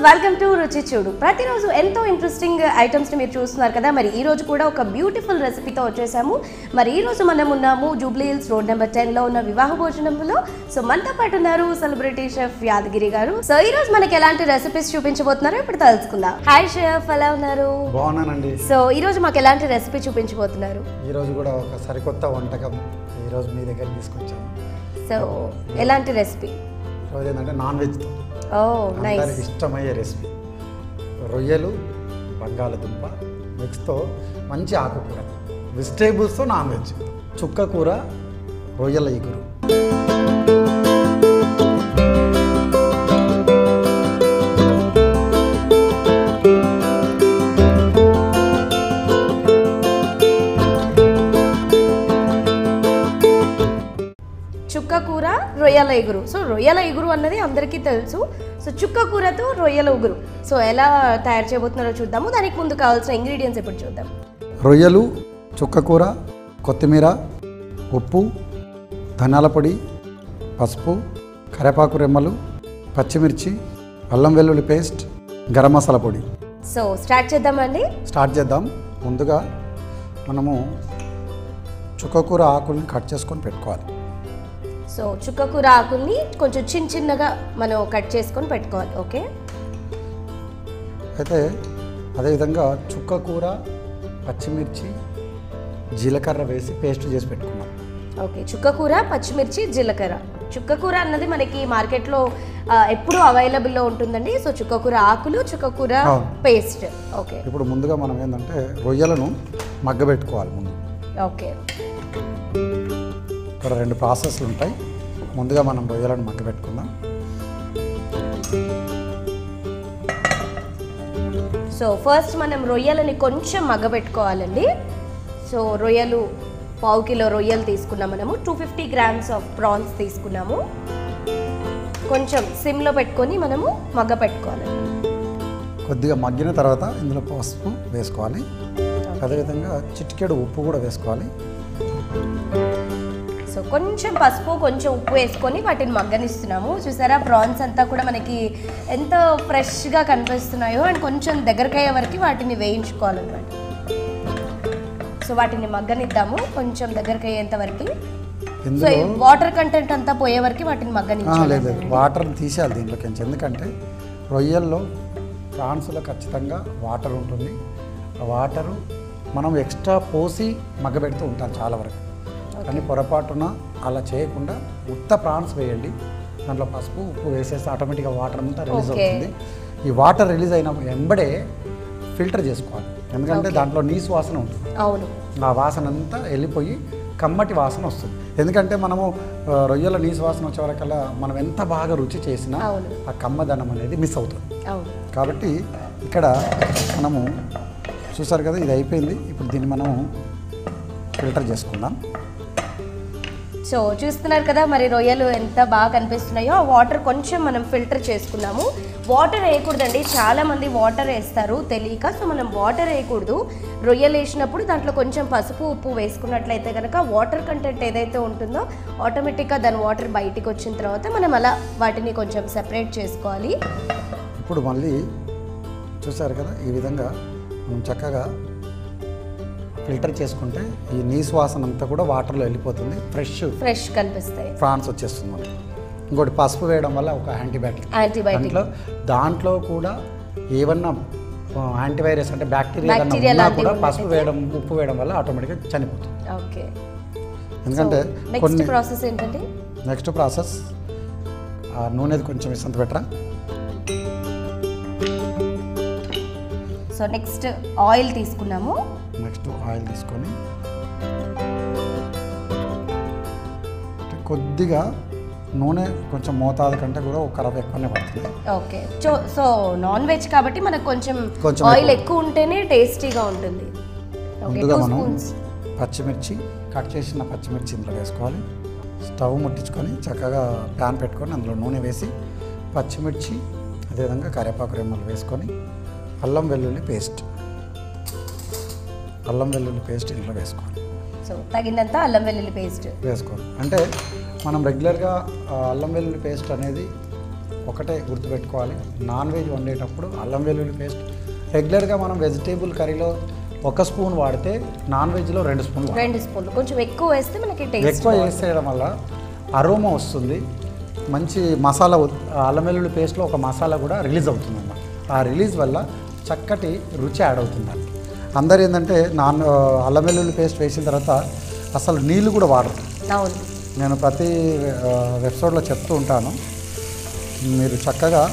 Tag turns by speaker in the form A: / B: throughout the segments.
A: Welcome to రుచి చూడు ప్రతిరోజు ఎంతో ఇంట్రెస్టింగ్ ఐటమ్స్ని మీరు చూస్తున్నారు కదా మరి ఈ రోజు కూడా ఒక బ్యూటిఫుల్ రెసిపీతో వచ్చేసాము మరి ఈ రోజు మనం ఉన్నాము జూబ్లీ హిల్స్ రోడ్ నెంబర్ టెన్లో ఉన్న వివాహ భోజనంలో సో మనతో పాటు ఉన్నారు సెలబ్రిటీ షెఫ్ యాదగిరి గారు సో ఈ రోజు మనకి ఎలాంటి రెసిపీస్ చూపించబోతున్నారో ఇప్పుడు తెలుసుకుందాం హాయ్ షెఫ్ ఎలా ఉన్నారు
B: బాగున్నానండి
A: సో ఈ రోజు మాకు ఎలాంటి రెసిపీ చూపించబోతున్నారు
B: ఈరోజు కూడా ఒక సరికొత్త వంటకం ఈరోజు మీ దగ్గర తీసుకొచ్చాను
A: సో ఎలాంటి రెసిపీ
B: ఈరోజు ఏంటంటే నాన్ వెజ్తో
A: ఓ
B: అందరికి
A: నైస్
B: ఇష్టమయ్యే రెసిపీ రొయ్యలు బంగాళదుంప మిక్స్తో మంచి ఆకుకూర వెజిటేబుల్స్తో నాన్ వెజ్ చుక్క కూర రొయ్యల ఇగురు
A: చుక్క కూర రొయ్యల ఎగురు సో రొయ్యల ఎగురు అన్నది అందరికీ తెలుసు సో చుక్క కూరతో రొయ్యల ఉగురు సో ఎలా తయారు చేయబోతున్నారో చూద్దాము దానికి ముందు కావాల్సిన ఇంగ్రీడియంట్స్ ఇప్పుడు చూద్దాం
B: రొయ్యలు చుక్క కూర కొత్తిమీర ఉప్పు ధనియాల పొడి పసుపు కరివేపాకు రెమ్మలు పచ్చిమిర్చి అల్లం వెల్లుల్లి పేస్ట్ గరం మసాలా పొడి
A: సో స్టార్ట్ చేద్దామండి
B: స్టార్ట్ చేద్దాం ముందుగా మనము చుక్కకూర ఆకుల్ని కట్ చేసుకొని పెట్టుకోవాలి
A: సో చుక్క కూర ఆకుల్ని కొంచెం చిన్న చిన్నగా మనం కట్ చేసుకొని పెట్టుకోవాలి ఓకే
B: అయితే అదేవిధంగా చుక్కకూర పచ్చిమిర్చి జీలకర్ర వేసి పేస్ట్ చేసి పెట్టుకున్నాం
A: ఓకే చుక్క కూర పచ్చిమిర్చి జీలకర్ర చుక్క కూర అన్నది మనకి మార్కెట్లో ఆ, ఎప్పుడూ అవైలబుల్లో ఉంటుందండి సో చుక్క కూర ఆకులు చుక్క కూర
B: అవును.
A: పేస్ట్ ఓకే
B: ఇప్పుడు ముందుగా మనం ఏంటంటే రొయ్యలను మగ్గబెట్టుకోవాలి ముందు
A: ఓకే
B: ఇక్కడ రెండు ప్రాసెస్లు ఉంటాయి ముందుగా మనం రొయ్యలను మగ్గబెట్టుకుందాం
A: సో ఫస్ట్ మనం రొయ్యలని కొంచెం మగ్గబెట్టుకోవాలండి సో రొయ్యలు పావు కిలో రొయ్యలు తీసుకున్నాం మనము two fifty grams of prawns తీసుకున్నాము కొంచెం సిమ్లో పెట్టుకొని మనము మగ్గ పెట్టుకోవాలి
B: కొద్దిగా మగ్గిన తర్వాత ఇందులో పసుపు వేసుకోవాలి అదేవిధంగా చిటికెడు ఉప్పు కూడా వేసుకోవాలి
A: సో కొంచెం పసుపు కొంచెం ఉప్పు వేసుకొని వాటిని మగ్గనిస్తున్నాము చూసారా ప్రాన్స్ అంతా కూడా మనకి ఎంత ఫ్రెష్గా కనిపిస్తున్నాయో అండ్ కొంచెం దగ్గరకయ్యే వరకు వాటిని వేయించుకోవాలన్నమాట సో వాటిని మగ్గనిద్దాము కొంచెం దగ్గరకు అయ్యేంత వరకు సో
B: ఇందులో
A: ఈ వాటర్ కంటెంట్ అంతా పోయే వరకు వాటిని
B: ఆ,
A: మగ్గనించాలి
B: లేదు లేదు వాటర్ తీసేయాలి దీంట్లోకి నుంచి ఎందుకంటే రొయ్యల్లో ప్రాన్స్లో ఖచ్చితంగా వాటర్ ఉంటుంది ఆ వాటరు మనం ఎక్స్ట్రా పోసి మగ్గబెడుతూ ఉంటాం చాలా వరకు కానీ పొరపాటున అలా చేయకుండా ఉత్త ప్రాన్స్ వేయండి దాంట్లో పసుపు ఉప్పు వేసేస్తే ఆటోమేటిక్గా వాటర్ అంతా రిలీజ్
A: Okay.
B: అవుతుంది ఈ వాటర్ రిలీజ్ అయిన వెంబడే ఫిల్టర్ చేసుకోవాలి ఎందుకంటే దాంట్లో నీసు వాసన ఉంటుంది
A: అవును
B: ఆ వాసన అంతా వెళ్ళిపోయి కమ్మటి వాసన వస్తుంది ఎందుకంటే మనము ఆ, రొయ్యల నీసు వాసన వచ్చే వరకల్లా మనం ఎంత బాగా రుచి చేసినా
A: అవును.
B: ఆ కమ్మదనం అనేది మిస్ అవుతుంది
A: అవును
B: కాబట్టి ఇక్కడ మనము చూసారు కదా ఇది అయిపోయింది ఇప్పుడు దీన్ని మనము ఫిల్టర్ చేసుకుందాం
A: సో చూస్తున్నారు కదా మరి రొయ్యలు ఎంత బాగా కనిపిస్తున్నాయో ఆ వాటర్ కొంచెం మనం ఫిల్టర్ చేసుకున్నాము వాటర్ వేయకూడదండి చాలా మంది వాటర్ వేస్తారు తెలియక సో మనం వాటర్ వేయకూడదు రొయ్యలు వేసినప్పుడు దాంట్లో కొంచెం పసుపు ఉప్పు వేసుకున్నట్లయితే కనుక వాటర్ కంటెంట్ ఏదైతే ఉంటుందో ఆటోమేటిక్గా దాని వాటర్ బయటికి వచ్చిన తర్వాత మనం అలా వాటిని కొంచెం సెపరేట్ చేసుకోవాలి
B: ఇప్పుడు మళ్ళీ చూసారు కదా ఈ విధంగా మనం చక్కగా ఫిల్టర్ చేసుకుంటే ఈ నీసు వాసన అంతా కూడా వాటర్లో వెళ్ళిపోతుంది ఫ్రెష్
A: ఫ్రెష్ కనిపిస్తాయి
B: ఫ్రాన్స్ వచ్చేస్తుంది మనకి ఇంకోటి పసుపు వేయడం వల్ల ఒక యాంటీబయాటిక్
A: యాంటీబయాటిక్
B: దాంట్లో దాంట్లో కూడా ఏమన్నా యాంటీవైరస్ అంటే బ్యాక్టీరియా ఏదన్నా
A: Bacteria
B: ఉన్నా
A: లాంటివి
B: కూడా పసుపు
A: ఉన్నట్టయితే-
B: వేయడం ఉప్పు వేయడం వల్ల ఆటోమేటిక్గా చనిపోతుంది
A: ఓకే
B: ఎందుకంటే
A: నెక్స్ట్
B: కొన్ని
A: ప్రాసెస్ ఏంటండి
B: నెక్స్ట్ ప్రాసెస్ ఆ నూనెది కొంచెం ఇసంత పెట్టరా
A: సో నెక్స్ట్ ఆయిల్ తీసుకున్నాము
B: నెక్స్ట్ ఆయిల్ తీసుకొని అంటే కొద్దిగా నూనె కొంచెం మోతాదు కంటే కూడా ఒక కరవ ఎక్కువనే పడుతుంది
A: okay so so non veg కాబట్టి మనకు కొంచెం
B: కొంచెం
A: ఆయిల్
B: ఎక్కువ.
A: ఎక్కువ ఉంటేనే టేస్టీగా ఉంటుంది ఓకే
B: ముందుగా
A: టూ
B: మనం
A: స్పూన్స్
B: పచ్చిమిర్చి కట్ చేసిన పచ్చిమిర్చి ఇందులో వేసుకోవాలి స్టవ్ ముట్టించుకొని చక్కగా ప్యాన్ పెట్టుకొని అందులో నూనె వేసి పచ్చిమిర్చి అదేవిధంగా కరివేపాకు రెమ్మలు వేసుకొని అల్లం వెల్లుల్లి పేస్ట్ అల్లం వెల్లుల్లి పేస్ట్ ఇందులో వేసుకోవాలి
A: సో తగినంత అల్లం వెల్లుల్లి పేస్ట్
B: వేసుకోవాలి అంటే మనం రెగ్యులర్గా ఆ, అల్లం వెల్లుల్లి పేస్ట్ అనేది ఒకటే గుర్తుపెట్టుకోవాలి నాన్ వెజ్ వండేటప్పుడు అల్లం వెల్లుల్లి పేస్ట్ రెగ్యులర్గా మనం వెజిటేబుల్ కర్రీలో ఒక స్పూన్ వాడితే నాన్ వెజ్లో రెండు స్పూన్ వాడాలి.
A: రెండు స్పూన్లు కొంచెం ఎక్కువ వేస్తే మనకి టేస్ట్
B: ఎక్కువ వేసేయడం వల్ల అరోమా వస్తుంది మంచి మసాలా ఉత్- అల్లం వెల్లుల్లి పేస్ట్లో ఒక మసాలా కూడా రిలీజ్ అవుతుంది అన్నమాట ఆ రిలీజ్ వల్ల చక్కటి రుచి యాడ్ అవుతుంది దానికి అందరు ఏంటంటే నాన్ అల్లం వెల్లుల్లి పేస్ట్ వేసిన తర్వాత అసలు నీళ్ళు కూడా వాడరు
A: అవును
B: నేను ప్రతి వెబ్సైట్లో చెప్తూ ఉంటాను మీరు చక్కగా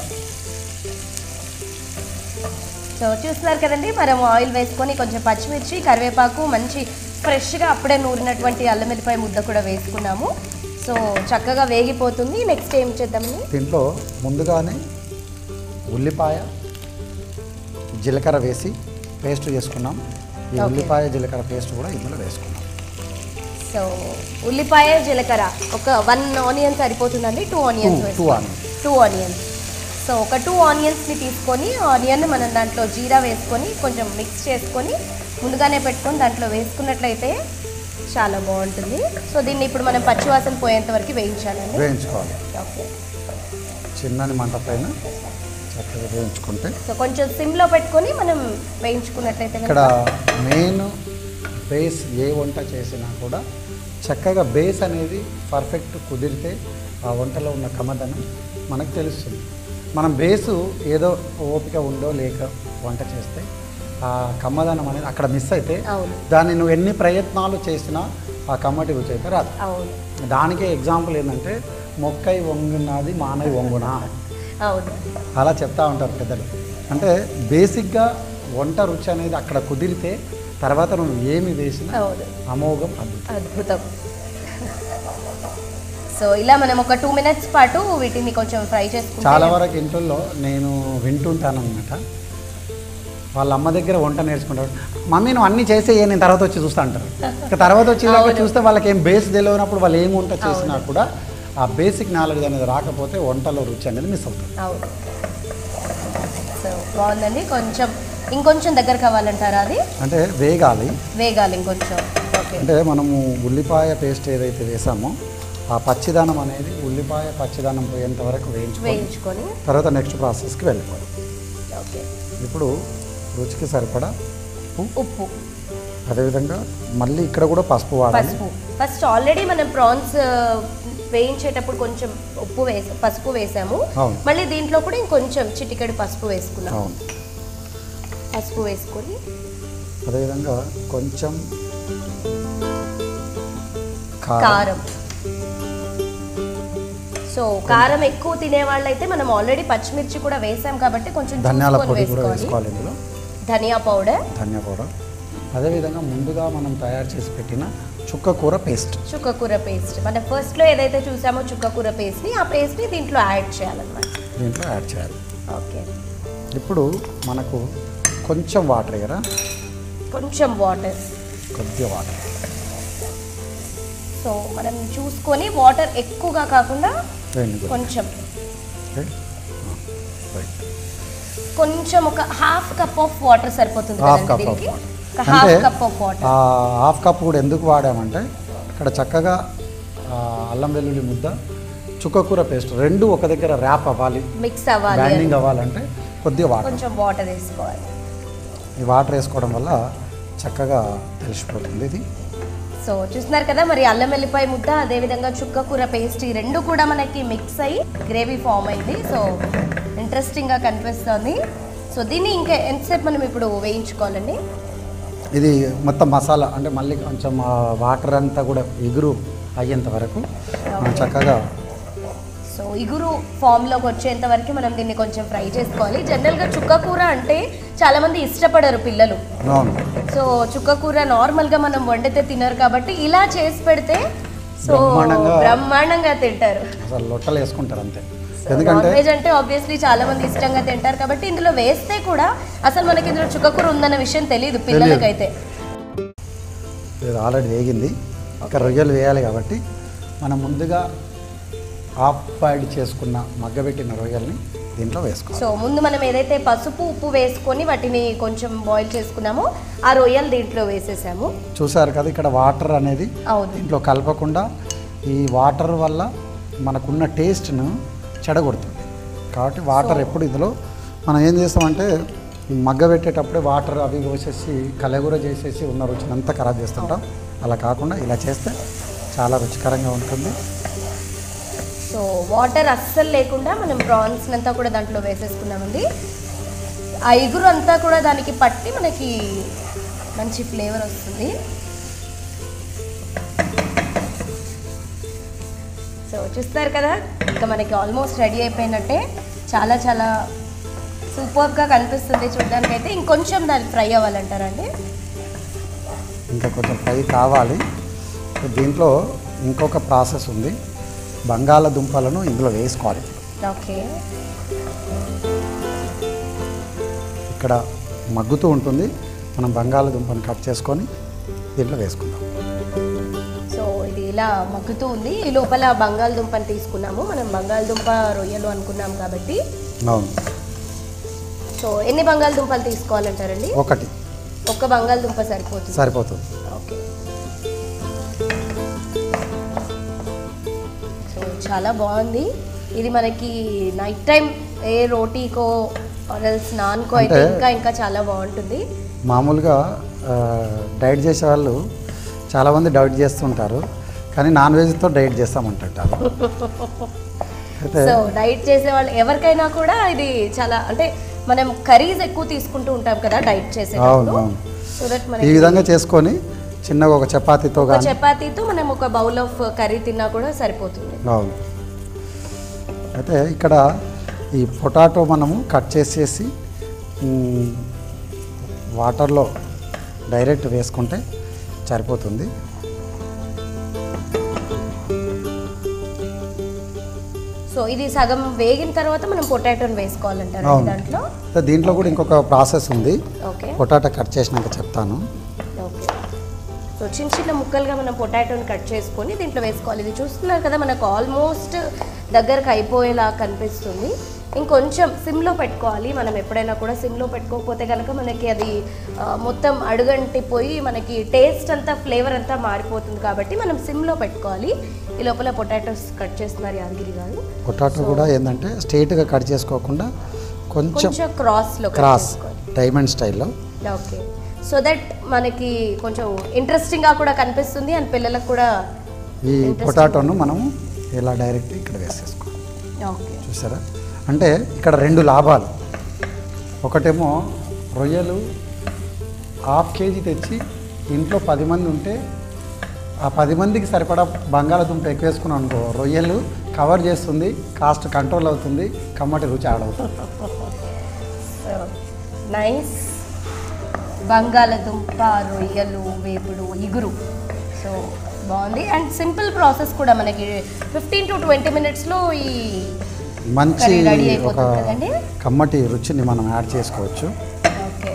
A: సో చూస్తున్నారు కదండి మనం ఆయిల్ వేసుకొని కొంచెం పచ్చిమిర్చి కరివేపాకు మంచి ఫ్రెష్గా అప్పుడే నూరినటువంటి అల్లం వెల్లిపాయ ముద్ద కూడా వేసుకున్నాము సో చక్కగా వేగిపోతుంది నెక్స్ట్ ఏం చేద్దామని
B: దీంట్లో ముందుగానే ఉల్లిపాయ జీలకర్ర వేసి పేస్ట్ చేసుకున్నాం ఈ
A: Okay.
B: ఉల్లిపాయ జీలకర్ర పేస్ట్ కూడా ఇందులో వేసుకున్నాం
A: సో ఉల్లిపాయ జీలకర్ర ఒక వన్ ఆనియన్ సరిపోతుందండి two onions
B: Two- two onions.
A: Two onions so ఒక టూ ఆనియన్స్ని తీసుకొని ఆనియన్ మనం దాంట్లో జీరా వేసుకొని కొంచెం మిక్స్ చేసుకొని ముందుగానే పెట్టుకొని దాంట్లో వేసుకున్నట్లయితే చాలా బాగుంటుంది సో దీన్ని ఇప్పుడు మనం పచ్చివాసన పోయేంత వరకు వేయించాలండి
B: వేయించుకోవాలి
A: ఓకే
B: చిన్నని మంట పైన చక్కగా వేయించుకుంటే
A: సో కొంచెం సిమ్లో పెట్టుకొని మనం వేయించుకున్నట్లయితే
B: ఇక్కడ
A: కనుక
B: మెయిన్ బేస్ ఏ వంట చేసినా కూడా చక్కగా బేస్ అనేది పర్ఫెక్ట్ కుదిరితే ఆ వంటలో ఉన్న కమదనం మనకు తెలుస్తుంది మనం బేసు ఏదో ఓపిక ఉందో లేక వంట చేస్తే ఆ కమ్మదనం అనేది అక్కడ మిస్ అయితే
A: అవును
B: దాన్ని నువ్వు ఎన్ని ప్రయత్నాలు చేసినా ఆ కమ్మటి రుచి అయితే రాదు
A: అవును
B: దానికే ఎగ్జాంపుల్ ఏంటంటే మొక్కై వంగున్నది మానవి వంగునా
A: అవును
B: అలా చెప్తా ఉంటారు పెద్దలు అంటే బేసిక్గా వంట రుచి అనేది అక్కడ కుదిరితే తర్వాత నువ్వు ఏమి వేసినా
A: అవును
B: అమోఘం అద్భుతం
A: అద్భుతం సో ఇలా మనం ఒక టూ మినిట్స్ పాటు వీటిని కొంచెం ఫ్రై చేసుకుంటే
B: చాలా వరకు ఇంట్లో నేను వింటుంటాను అనమాట వాళ్ళ అమ్మ దగ్గర వంట నేర్చుకుంటారు మమ్మీ నువ్వు అన్ని చేసే నేను తర్వాత వచ్చి చూస్తా అంటారు ఇక తర్వాత వచ్చి దాకా
A: అవును.
B: చూస్తే వాళ్ళకి ఏం బేస్ తెలియనప్పుడు వాళ్ళు ఏం వంట చేసినా కూడా ఆ బేసిక్ నాలెడ్జ్ అనేది రాకపోతే వంటలో రుచి అనేది మిస్ అవుతుంది
A: అవును సో బాగుందండి కొంచెం ఇంకొంచెం దగ్గర కావాలంటారా అది
B: అంటే వేగాలి
A: వేగాలి ఇంకొంచెం ఓకే
B: అంటే మనము ఉల్లిపాయ పేస్ట్ ఏదైతే వేసామో ఆ పచ్చిదనం అనేది ఉల్లిపాయ పచ్చిదనం పోయేంత వరకు వేయించుకొని
A: వేయించుకొని
B: తర్వాత నెక్స్ట్ ప్రాసెస్కి వెళ్ళిపోవాలి
A: ఓకే
B: ఇప్పుడు రుచికి సరిపడా ఉప్పు
A: ఉప్పు
B: అదేవిధంగా మళ్ళీ ఇక్కడ కూడా పసుపు వాడాలి
A: పసుపు ఫస్ట్ ఆల్రెడీ మనం ప్రాన్స్ వేయించేటప్పుడు కొంచెం ఉప్పు వేసా పసుపు వేసాము
B: అవును.
A: మళ్ళీ దీంట్లో కూడా ఇంకొంచెం చిటికెడు పసుపు వేసుకున్నాం
B: అవును
A: పసుపు వేసుకొని
B: అదేవిధంగా కొంచెం కారం
A: కారం సో కారం ఎక్కువ తినే వాళ్ళైతే మనం ఆల్రెడీ పచ్చిమిర్చి కూడా వేసాం కాబట్టి కొంచెం
B: ధనియాల
A: చూసుకొని
B: పొడి కూడా
A: వేసుకోవాలి
B: వేసుకోవాలి ఇందులో
A: ధనియా పౌడర్
B: ధనియా పౌడర్ అదేవిధంగా ముందుగా మనం తయారు చేసి పెట్టిన చుక్క కూర పేస్ట్
A: చుక్కకూర పేస్ట్ మనం ఫస్ట్లో ఏదైతే చూసామో చుక్కకూర పేస్ట్ని ఆ పేస్ట్ని దీంట్లో యాడ్ చేయాలన్నమాట
B: దీంట్లో యాడ్ చేయాలి
A: ఓకే
B: ఇప్పుడు మనకు కొంచెం వాటర్ వేయరా
A: కొంచెం వాటర్
B: కొద్దిగా వాటర్
A: సో మనం చూసుకొని వాటర్ ఎక్కువగా కాకుండా
B: వేయండి కొద్దిగా.
A: కొంచెం
B: ఓకే? ఆ, రైట్.
A: కొంచెం ఒక హాఫ్ కప్ ఆఫ్ వాటర్ సరిపోతుంది
B: హాఫ్
A: కదండి
B: కప్ ఆఫ్
A: దీనికి
B: వాటర్
A: ఒక హాఫ్
B: అంటే
A: కప్ ఆఫ్ వాటర్
B: ఆ హాఫ్ కప్ కూడా ఎందుకు వాడామంటే ఇక్కడ చక్కగా ఆ, అల్లం వెల్లుల్లి ముద్ద చుక్కకూర పేస్ట్ రెండు ఒక దగ్గర ర్యాప్ అవ్వాలి
A: మిక్స్ అవ్వాలి అని.
B: బ్యాండింగ్ అవ్వాలంటే కొద్దిగా వాటర్
A: కొంచెం వాటర్ వేసుకోవాలి
B: ఈ వాటర్ వేసుకోవడం వల్ల చక్కగా తెలిసిపోతుంది ఇది
A: సో చూస్తున్నారు కదా మరి అల్లం వెల్లిపాయ ముద్ద అదేవిధంగా చుక్క కూర పేస్ట్ ఈ రెండు కూడా మనకి మిక్స్ అయ్యి గ్రేవీ ఫామ్ అయింది సో ఇంట్రెస్టింగ్గా కనిపిస్తుంది సో దీన్ని ఇంకా ఎంతసేపు మనం ఇప్పుడు వేయించుకోవాలండి
B: ఇది మొత్తం మసాలా అంటే మళ్ళీ కొంచెం ఆ వాటర్ అంతా కూడా ఎగురు అయ్యేంత వరకు మనం చక్కగా
A: సో ఇగురు ఫామ్లోకి వచ్చేంత వరకు మనం దీన్ని కొంచెం ఫ్రై చేసుకోవాలి జనరల్గా చుక్క కూర అంటే చాలామంది ఇష్టపడరు పిల్లలు
B: అవును
A: సో చుక్క కూర నార్మల్గా మనం వండితే తినరు కాబట్టి ఇలా చేసి పెడితే సో
B: బ్రహ్మాండంగా-
A: బ్రహ్మాండంగా తింటారు
B: అసలు లొట్టలు వేసుకుంటారు అంతే
A: నాన్
B: ఎందుకంటే
A: వెజ్ అంటే ఆబ్వియస్లీ చాలా మంది ఇష్టంగా తింటారు కాబట్టి ఇందులో వేస్తే కూడా అసలు మనకి ఇందులో చుక్కకూర ఉందన్న విషయం తెలియదు పిల్లలకైతే
B: ఇది ఆల్రెడీ వేగింది ఇంకా రొయ్యలు వేయాలి కాబట్టి మనం ముందుగా హాఫ్ బాయిల్డ్ చేసుకున్న మగ్గబెట్టిన రొయ్యల్ని దీంట్లో వేసుకోవాలి
A: సో ముందు మనం ఏదైతే పసుపు ఉప్పు వేసుకొని వాటిని కొంచెం బాయిల్ చేసుకున్నామో ఆ రొయ్యలు దీంట్లో వేసేసాము
B: చూసారు కదా ఇక్కడ వాటర్ అనేది
A: అవును
B: దీంట్లో కలపకుండా ఈ వాటర్ వల్ల మనకున్న టేస్ట్ను చెడగొడుతుంది కాబట్టి వాటర్ ఎప్పుడు ఇందులో మనం ఏం చేస్తామంటే మగ్గ పెట్టేటప్పుడే వాటర్ అవి పోసేసి కలగూర చేసేసి ఉన్న రుచిని అంతా ఖరాబ్ చేస్తుంటాం అలా కాకుండా ఇలా చేస్తే చాలా రుచికరంగా ఉంటుంది
A: సో వాటర్ అస్సలు లేకుండా మనం ప్రాన్స్ అంతా కూడా దాంట్లో వేసేసుకున్నామండి ఆ ఇగురు అంతా కూడా దానికి పట్టి మనకి మంచి ఫ్లేవర్ వస్తుంది సో చూస్తారు కదా ఇంకా మనకి ఆల్మోస్ట్ రెడీ అయిపోయినట్టే చాలా చాలా సూపర్గా కనిపిస్తుంది చూడడానికి అయితే ఇంకొంచెం దానికి ఫ్రై అవ్వాలంటారండి
B: ఇంకా కొంచెం ఫ్రై కావాలి దీంట్లో ఇంకొక ప్రాసెస్ ఉంది బంగాళదుంపలను ఇందులో వేసుకోవాలి
A: ఓకే
B: ఇక్కడ మగ్గుతూ ఉంటుంది మనం బంగాళదుంపను కట్ చేసుకొని దీంట్లో వేసుకుందాం
A: సో ఇది ఇలా మగ్గుతూ ఉంది ఈ లోపల బంగాళదుంపని తీసుకున్నాము మనం బంగాళదుంప రొయ్యలు అనుకున్నాం కాబట్టి
B: అవును
A: సో ఎన్ని బంగాళదుంపలు తీసుకోవాలంటారండి
B: ఒకటి
A: ఒక్క బంగాళదుంప సరిపోతుంది
B: సరిపోతుంది
A: ఓకే సో చాలా బాగుంది ఇది మనకి నైట్ టైం ఏ రోటీకో ఆర్ఎల్స్ నాన్కో అయితే
B: అంటే-
A: ఇంకా ఇంకా చాలా బాగుంటుంది
B: మామూలుగా ఆ, డైట్ చేసే వాళ్ళు చాలామంది డైట్ చేస్తుంటారు కానీ నాన్ వెజ్తో డైట్ చేస్తామంటారు అయితే
A: సో డైట్ చేసే వాళ్ళు ఎవరికైనా కూడా ఇది చాలా అంటే మనం కర్రీస్ ఎక్కువ తీసుకుంటూ ఉంటాం కదా డైట్ చేసేటప్పుడు
B: అవును, అవును.
A: సో దట్
B: ఈ
A: మనకి
B: విధంగా చేసుకొని చిన్నగా ఒక చపాతీతో
A: ఒక
B: కానీ
A: చపాతీతో మనం ఒక బౌల్ ఆఫ్ కర్రీ తిన్నా కూడా సరిపోతుంది
B: అవును అయితే ఇక్కడ ఈ పొటాటో మనము కట్ చేసేసి మ్, వాటర్లో డైరెక్ట్ వేసుకుంటే సరిపోతుంది
A: సో ఇది సగం వేగిన తర్వాత మనం పొటాటోని వేసుకోవాలంటారు
B: అవును.
A: దాంట్లో
B: అయితే దీంట్లో కూడా ఇంకొక ప్రాసెస్ ఉంది
A: ఓకే
B: పొటాటో కట్ చేసినాక చెప్తాను
A: ఓకే సో చిన్న చిన్న ముక్కలుగా మనం పొటాటోని కట్ చేసుకొని దీంట్లో వేసుకోవాలి ఇది చూస్తున్నారు కదా మనకు ఆల్మోస్ట్ దగ్గరకు అయిపోయేలా కనిపిస్తుంది ఇంకొంచెం సిమ్లో పెట్టుకోవాలి మనం ఎప్పుడైనా కూడా సిమ్లో పెట్టుకోకపోతే కనుక మనకి అది ఆ, మొత్తం అడుగంటిపోయి మనకి టేస్ట్ అంతా ఫ్లేవర్ అంతా మారిపోతుంది కాబట్టి మనం సిమ్లో పెట్టుకోవాలి ఈ లోపల పొటాటోస్ కట్ చేస్తున్నారు యాదగిరి గారు
B: పొటాటో కూడా ఏంటంటే స్ట్రైట్గా కట్ చేసుకోకుండా కొంచెం
A: కొంచెం క్రాస్లో
B: క్రాస్ డైమండ్ స్టైల్లో
A: ఓకే సో దట్ మనకి కొంచెం ఇంట్రెస్టింగ్గా కూడా కనిపిస్తుంది అండ్ పిల్లలకు కూడా
B: ఈ పొటాటోను మనము ఇలా డైరెక్ట్ ఇక్కడ వేసేసుకోవాలి
A: ఓకే
B: చూసారా అంటే ఇక్కడ రెండు లాభాలు ఒకటేమో రొయ్యలు హాఫ్ కేజీ తెచ్చి ఇంట్లో పది మంది ఉంటే ఆ పది మందికి సరిపడా బంగాళదుంప ఎక్కువ వేసుకున్నాం అనుకో రొయ్యలు కవర్ చేస్తుంది కాస్ట్ కంట్రోల్ అవుతుంది కమ్మటి రుచి ఆడవుతుంది
A: సో నైస్ బంగాళదుంప రొయ్యలు వేపుడు ఇగురు సో బాగుంది అండ్ సింపుల్ ప్రాసెస్ కూడా మనకి ఫిఫ్టీన్ టు ట్వంటీ మినిట్స్లో ఈ
B: మంచి
A: కర్రీ రెడీ
B: ఒక
A: అయిపోతుంది కదండి
B: కమ్మటి రుచిని మనం యాడ్ చేసుకోవచ్చు
A: ఓకే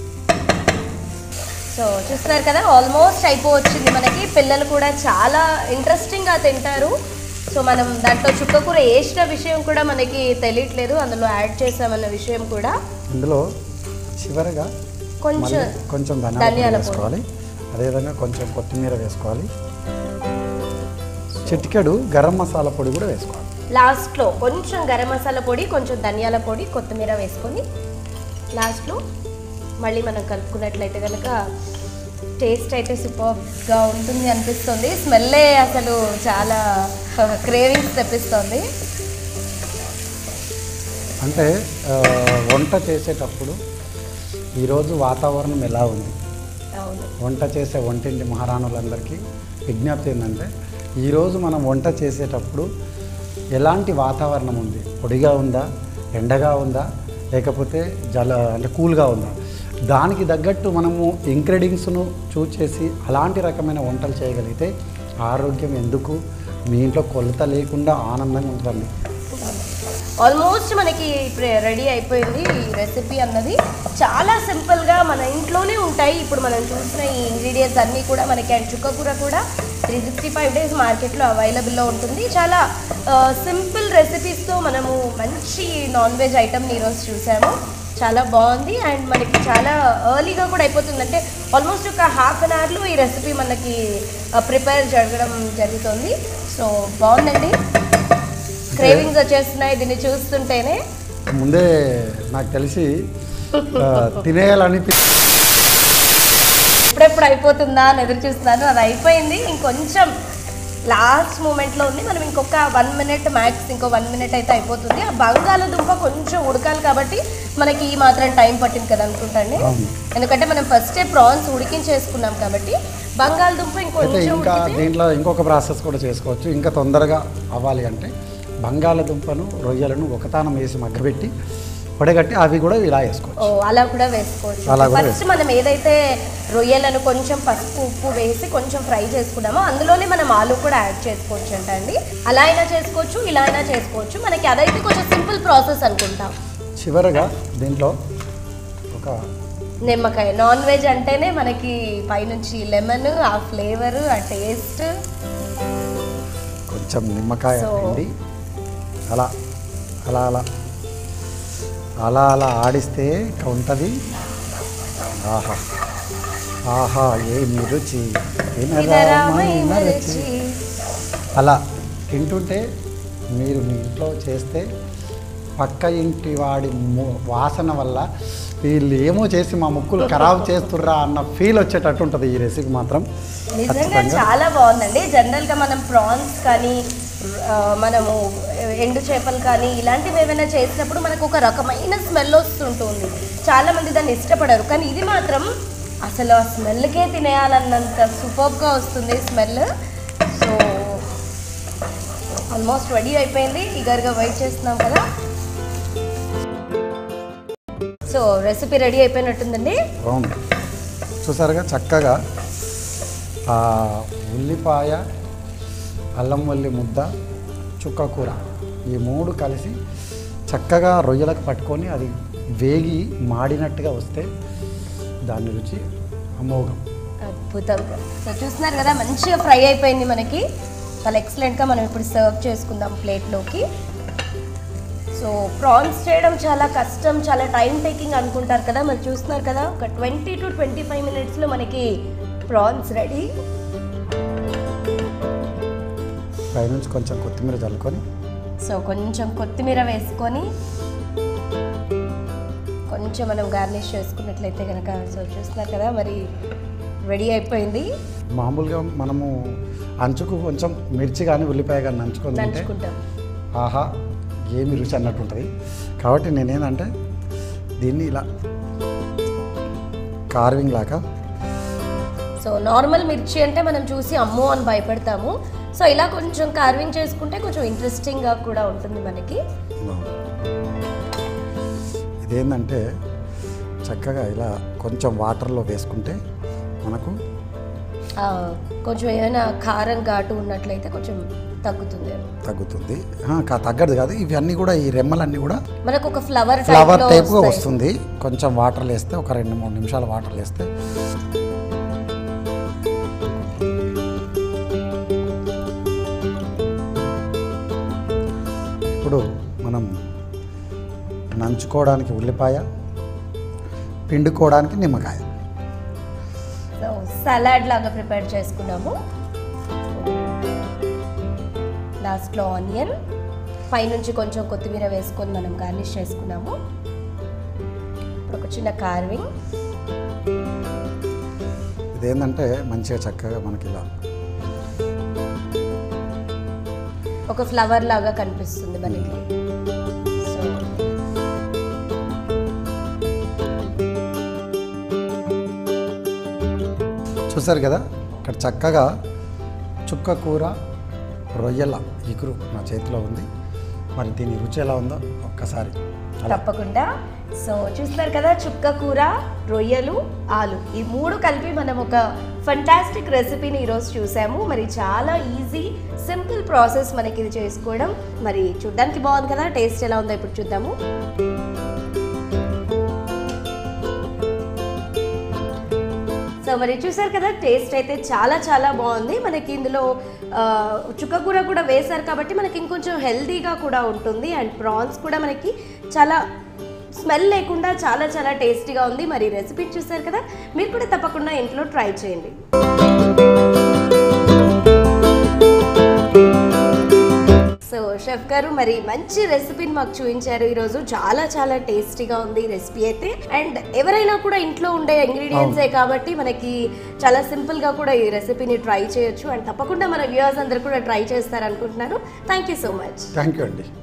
A: సో చూస్తున్నారు కదా ఆల్మోస్ట్ అయిపోవచ్చింది మనకి పిల్లలు కూడా చాలా ఇంట్రెస్టింగ్గా తింటారు సో మనం దాంట్లో చుక్కకూర వేసిన విషయం కూడా మనకి తెలియట్లేదు అందులో యాడ్ చేసామన్న విషయం కూడా
B: ఇందులో చివరగా
A: కొంచెం
B: మళ్ళీ కొంచెం ధనియాల
A: ధనియాల
B: పొడి
A: పొడి.
B: వేసుకోవాలి అదేవిధంగా కొంచెం కొత్తిమీర వేసుకోవాలి చిటికెడు గరం మసాలా పొడి కూడా వేసుకోవాలి
A: లాస్ట్లో కొంచెం గరం మసాలా పొడి కొంచెం ధనియాల పొడి కొత్తిమీర వేసుకొని లాస్ట్లో మళ్ళీ మనం కలుపుకున్నట్లయితే కనుక టేస్ట్ అయితే సూపర్గా ఉంటుంది అనిపిస్తుంది స్మెల్లే అసలు చాలా క్రేవింగ్స్ తెప్పిస్తుంది
B: అంటే ఆ, వంట చేసేటప్పుడు ఈరోజు వాతావరణం ఎలా ఉంది
A: అవును
B: వంట చేసే వంటింటి మహారాణులందరికీ విజ్ఞప్తి ఏంటంటే ఈరోజు మనం వంట చేసేటప్పుడు ఎలాంటి వాతావరణం ఉంది పొడిగా ఉందా ఎండగా ఉందా లేకపోతే జల అంటే కూల్గా ఉందా దానికి తగ్గట్టు మనము ఇంగ్రీడియంట్స్ను చూస్ చేసి అలాంటి రకమైన వంటలు చేయగలిగితే ఆరోగ్యం ఎందుకు మీ ఇంట్లో కొలత లేకుండా ఆనందంగా ఉంటుంది
A: ఆల్మోస్ట్ మనకి ఇప్పుడు రెడీ అయిపోయింది ఈ రెసిపీ అన్నది చాలా సింపుల్గా మన ఇంట్లోనే ఉంటాయి ఇప్పుడు మనం చూసిన ఈ ఇంగ్రీడియంట్స్ అన్నీ కూడా మనకి అండ్ చుక్కకూర కూడా త్రీ సిక్స్టీ ఫైవ్ డేస్ మార్కెట్లో అవైలబుల్లో ఉంటుంది చాలా సింపుల్ రెసిపీస్తో మనము మంచి నాన్ వెజ్ ఐటమ్ని ఈరోజు చూసాము చాలా బాగుంది అండ్ మనకి చాలా ఎర్లీగా కూడా అయిపోతుంది అంటే ఆల్మోస్ట్ ఒక హాఫ్ అన్ అవర్లో ఈ రెసిపీ మనకి ప్రిపేర్ జరగడం జరుగుతుంది సో బాగుందండి క్రేవింగ్స్ వచ్చేస్తున్నాయి దీన్ని చూస్తుంటేనే
B: ముందే నాకు తెలిసి ఆ, తినేయాలనిపి
A: ఎప్పుడెప్పుడు అయిపోతుందా అని ఎదురు చూస్తున్నాను అది అయిపోయింది ఇంకొంచెం లాస్ట్ మూమెంట్లో ఉంది మనం ఇంకొక వన్ మినిట్ మ్యాక్స్ ఇంకో వన్ మినిట్ అయితే అయిపోతుంది ఆ బంగాళదుంప కొంచెం ఉడకాలి కాబట్టి మనకి ఈ మాత్రం టైం పట్టింది కదా అనుకుంటాండి
B: అవును.
A: ఎందుకంటే మనం ఫస్టే ప్రాన్స్ ఉడికించేసుకున్నాం కాబట్టి బంగాళదుంప
B: అయితే
A: ఇంకొంచెం
B: ఇంకా
A: ఉడికితే
B: దీంట్లో ఇంకొక ప్రాసెస్ కూడా చేసుకోవచ్చు ఇంకా తొందరగా అవ్వాలి అంటే బంగాళదుంపను రొయ్యలను ఒకతానం వేసి మగ్గబెట్టి పొడగట్టి అవి కూడా ఇలా వేసుకోవచ్చు
A: ఓ అలా కూడా వేసుకోవచ్చు
B: అలా కూడా
A: ఫస్ట్ మనం ఏదైతే రొయ్యలను కొంచెం పసుపు ఉప్పు వేసి కొంచెం ఫ్రై చేసుకున్నామో అందులోనే మనం ఆలు కూడా యాడ్ చేసుకోవచ్చు అంట అండి అలా అయినా చేసుకోవచ్చు ఇలా అయినా చేసుకోవచ్చు మనకి అదైతే కొంచెం సింపుల్ ప్రాసెస్ అనుకుంటాం
B: చివరగా దీంట్లో ఒక
A: నిమ్మకాయ నాన్ వెజ్ అంటేనే మనకి పైనుంచి లెమన్ ఆ ఫ్లేవర్ ఆ టేస్ట్
B: కొంచెం నిమ్మకాయ
A: So-
B: పిండి అలా అలా అలా అలా అలా ఆడిస్తే ఇక ఉంటుంది ఆహా ఆహా ఏమి రుచి వినరామైన రుచి అలా తింటుంటే మీరు మీ ఇంట్లో చేస్తే పక్క ఇంటి వాడి ము- వాసన వల్ల వీళ్ళు ఏమో చేసి మా ముక్కులు ఖరాబ్ చేస్తుర్రా అన్న ఫీల్ వచ్చేటట్టు ఉంటుంది ఈ రెసిపీ మాత్రం
A: నిజంగా
B: ఖచ్చితంగా
A: చాలా బాగుందండి జనరల్గా మనం ప్రాన్స్ కానీ ఆ, మనము ఎండు చేపలు కానీ ఇలాంటివి ఏమైనా చేసినప్పుడు మనకు ఒక రకమైన స్మెల్ వస్తుంటుంది చాలా మంది దాన్ని ఇష్టపడరు కానీ ఇది మాత్రం అసలు ఆ స్మెల్కే తినేయాలన్నంత సూపర్గా వస్తుంది స్మెల్ సో ఆల్మోస్ట్ రెడీ అయిపోయింది ఈగర్గా వెయిట్ చేస్తున్నాం కదా సో రెసిపీ రెడీ అయిపోయినట్టుందండి
B: అవును చూసారుగా చక్కగా ఆ ఉల్లిపాయ అల్లం వల్లి ముద్ద చుక్క కూర ఈ మూడు కలిసి చక్కగా రొయ్యలకు పట్టుకొని అది వేగి మాడినట్టుగా వస్తే దాని రుచి అమోఘం
A: అద్భుతంగా సో చూస్తున్నారు కదా మంచిగా ఫ్రై అయిపోయింది మనకి చాలా ఎక్సలెంట్గా మనం ఇప్పుడు సర్వ్ చేసుకుందాం ప్లేట్లోకి సో ప్రాన్స్ చేయడం చాలా కష్టం చాలా టైం టేకింగ్ అనుకుంటారు కదా మరి చూస్తున్నారు కదా ఒక ట్వంటీ టు ట్వంటీ ఫైవ్ మినిట్స్లో మనకి ప్రాన్స్ రెడీ
B: పైనుంచి కొంచెం కొత్తిమీర చల్లుకొని
A: సో కొంచెం కొత్తిమీర వేసుకొని కొంచెం మనం గార్నిష్ చేసుకున్నట్లయితే కనుక సో చూస్తున్నారు కదా మరి రెడీ అయిపోయింది
B: మామూలుగా మనము అంచుకు కొంచెం మిర్చి కానీ ఉల్లిపాయ కానీ నంచుకొని తింటే
A: నంచుకుంటాం
B: ఆహా ఏమి రుచి అన్నట్టు ఉంటుంది కాబట్టి నేనేంటంటే దీన్ని ఇలా కార్వింగ్ లాగా
A: సో నార్మల్ మిర్చి అంటే మనం చూసి అమ్మో అని భయపడతాము సో ఇలా కొంచెం కార్వింగ్ చేసుకుంటే కొంచెం ఇంట్రెస్టింగ్గా కూడా ఉంటుంది మనకి
B: ఇదేంటంటే చక్కగా ఇలా కొంచెం వాటర్లో వేసుకుంటే మనకు
A: ఆ, కొంచెం ఏమైనా కారం ఘాటు ఉన్నట్లయితే కొంచెం తగ్గుతుంది
B: తగ్గుతుంది ఆ, కా- తగ్గదు కాదు ఇవన్నీ కూడా ఈ రెమ్మలన్నీ కూడా
A: మనకు ఒక ఫ్లవర్
B: ఫ్లవర్ టైప్గా వస్తుంది కొంచెం వాటర్ వేస్తే ఒక రెండు మూడు నిమిషాలు వాటర్ వేస్తే ఇప్పుడు మనం నంచుకోవడానికి ఉల్లిపాయ పిండుకోవడానికి నిమ్మకాయ
A: సో సలాడ్ లాగా ప్రిపేర్ చేసుకున్నాము లాస్ట్లో ఆనియన్ పైనుంచి కొంచెం కొత్తిమీర వేసుకొని మనం గార్నిష్ చేసుకున్నాము ఇప్పుడు ఒక చిన్న కార్వింగ్
B: ఇదేంటంటే మంచిగా చక్కగా మనకి ఇలా
A: ఒక ఫ్లవర్ లాగా కనిపిస్తుంది మనకి సో
B: చూసారు కదా ఇక్కడ చక్కగా చుక్క కూర రొయ్యల ఇగురు నా చేతిలో ఉంది మరి దీని రుచి ఎలా ఉందో ఒక్కసారి అలా
A: తప్పకుండా సో చూస్తున్నారు కదా చుక్క కూర రొయ్యలు ఆలు ఈ మూడు కలిపి మనం ఒక ఫంటాస్టిక్ రెసిపీని ఈరోజు చూసాము మరి చాలా ఈజీ సింపుల్ ప్రాసెస్ మనకి ఇది చేసుకోవడం మరి చూడ్డానికి బాగుంది కదా టేస్ట్ ఎలా ఉందో ఇప్పుడు చూద్దాము సో మరి చూసారు కదా టేస్ట్ అయితే చాలా చాలా బాగుంది మనకి ఇందులో ఆ, చుక్కకూర కూడా వేశారు కాబట్టి మనకి ఇంకొంచెం హెల్తీగా కూడా ఉంటుంది అండ్ ప్రాన్స్ కూడా మనకి చాలా స్మెల్ లేకుండా చాలా చాలా టేస్టీగా ఉంది మరి రెసిపీ చూసారు కదా మీరు కూడా తప్పకుండా ఇంట్లో ట్రై చేయండి సో షెఫ్ గారు మరి మంచి రెసిపీని మాకు చూపించారు ఈరోజు చాలా చాలా టేస్టీగా ఉంది రెసిపీ అయితే అండ్ ఎవరైనా కూడా ఇంట్లో ఉండే ఇంగ్రీడియంట్సే కాబట్టి మనకి చాలా సింపుల్ గా కూడా ఈ రెసిపీని ట్రై చేయొచ్చు అండ్ తప్పకుండా మన వ్యూవర్స్ అందరు కూడా ట్రై చేస్తారు అనుకుంటున్నాను thank you so much
B: thank you అండి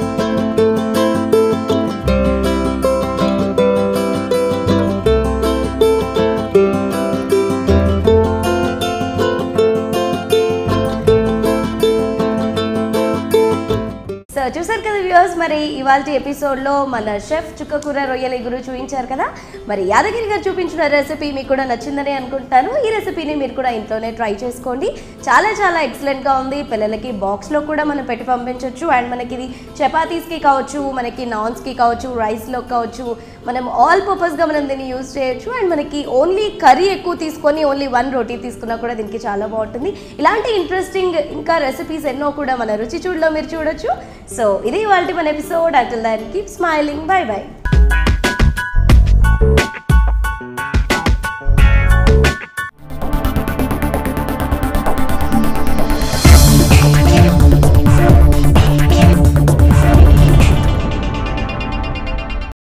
A: సో చూసారు కదా వ్యూవర్స్ మరి ఇవాళ ఎపిసోడ్లో మన షెఫ్ చుక్కకూర రొయ్యల గురు చూపించారు కదా మరి యాదగిరి గారు చూపించిన రెసిపీ మీకు కూడా నచ్చిందని అనుకుంటాను ఈ రెసిపీని మీరు కూడా ఇంట్లోనే ట్రై చేసుకోండి చాలా చాలా ఎక్సలెంట్గా ఉంది పిల్లలకి బాక్స్లో కూడా మనం పెట్టి పంపించవచ్చు అండ్ మనకి ఇది చపాతీస్కి కావచ్చు మనకి నాన్స్కి కావచ్చు రైస్లో కావచ్చు మనం ఆల్ పర్పస్గా మనం దీన్ని యూజ్ చేయొచ్చు అండ్ మనకి ఓన్లీ కర్రీ ఎక్కువ తీసుకొని ఓన్లీ వన్ రోటీ తీసుకున్నా కూడా దీనికి చాలా బాగుంటుంది ఇలాంటి ఇంట్రెస్టింగ్ ఇంకా రెసిపీస్ ఎన్నో కూడా మన రుచి చూడలో మీరు చూడొచ్చు సో ఇది ఇవాళ మన episode until then keep smiling bye by